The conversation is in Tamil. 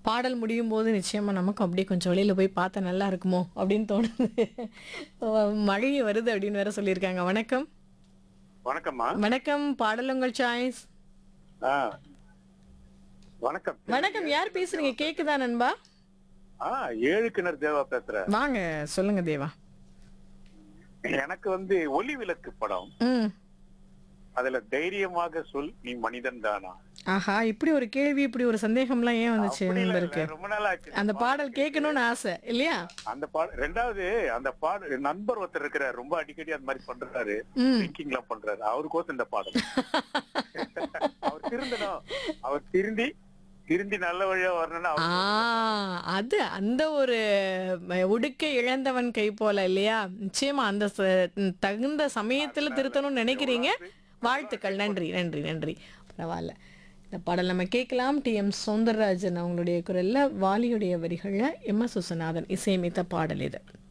பாடல் முடியும் போது நிச்சயமா நமக்கும் அப்படியே கொஞ்சம் வெளியில போய் பார்த்தா நல்லா இருக்குமோ அப்படின்னு தோணுது மழை வருது அப்படின்னு வேற சொல்லியிருக்காங்க வணக்கம் வணக்கம்மா வணக்கம் பாடல் உங்கள் சாய்ஸ் ஆ. வணக்கம் வணக்கம் யார் பேசுறீங்க கேக்குதா நண்பா ஆ ஏழு கிணறு தேவா பேசுறேன் வாங்க சொல்லுங்க தேவா எனக்கு வந்து ஒளி விளக்கு படம் ம் அதுல தைரியமாக சொல் நீ மனிதன் தானா ஆஹா இப்படி ஒரு கேள்வி இப்படி ஒரு சந்தேகம்லாம் ஏன் வந்துச்சு அப்படி இல்ல, நண்பருக்கு இல்ல, ரொம்ப நாள் ஆச்சு அந்த பாடல் கேட்கணும்னு ஆசை இல்லையா அந்த பாட ரெண்டாவது அந்த பாட நண்பர் ஒருத்தர் இருக்கிறார் ரொம்ப அடிக்கடி அந்த மாதிரி பண்றாரு ம் ட்ரிங்கிங் எல்லாம் பண்றாரு அவருக்கோசம் இந்த பாடல் அவர் திருந்தணும் அவர் திருந்தி திருந்தி நல்ல வழியா வரணும்னு ஆ அவர் அது அந்த ஒரு ம- உடுக்கை இழந்தவன் கை போல இல்லையா நிச்சயமா அந்த ச- தகுந்த சமயத்துல திருத்தணும்னு நினைக்கிறீங்க வாழ்த்துக்கள் நன்றி நன்றி நன்றி பரவாயில்ல இந்த பாடல் நம்ம கேட்கலாம் டி எம் சௌந்தரராஜன் அவங்களுடைய குரல்ல வாலியுடைய வரிகள்ல எம் எஸ் சுசநாதன் இசையமைத்த பாடல் இது